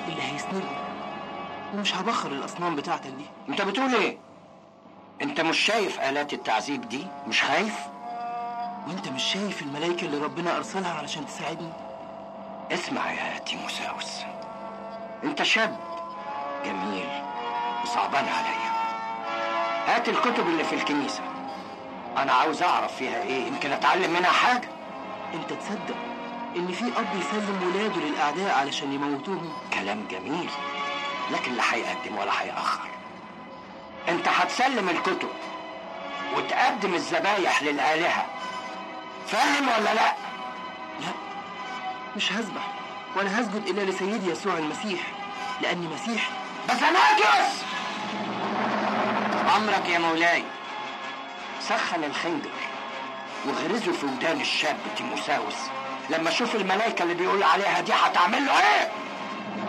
اللي هيسندني ومش هبخر الاصنام بتاعتك دي انت بتقول ايه انت مش شايف الات التعذيب دي مش خايف وانت مش شايف الملائكه اللي ربنا ارسلها علشان تساعدني اسمع يا تيموساوس انت شاب جميل وصعبان عليا هات الكتب اللي في الكنيسه انا عاوز اعرف فيها ايه يمكن اتعلم منها حاجه انت تصدق ان في اب يسلم ولاده للاعداء علشان يموتوهم كلام جميل لكن لا هيقدم ولا هيأخر انت هتسلم الكتب وتقدم الذبايح للآلهة فاهم ولا لا؟ لا مش هسبح ولا هسجد الا لسيدي يسوع المسيح لاني مسيحي بثناكس أمرك يا مولاي سخن الخنجر وغرزه في ودان الشاب تيموساوس لما اشوف الملائكة اللي بيقول عليها دي هتعمل له ايه؟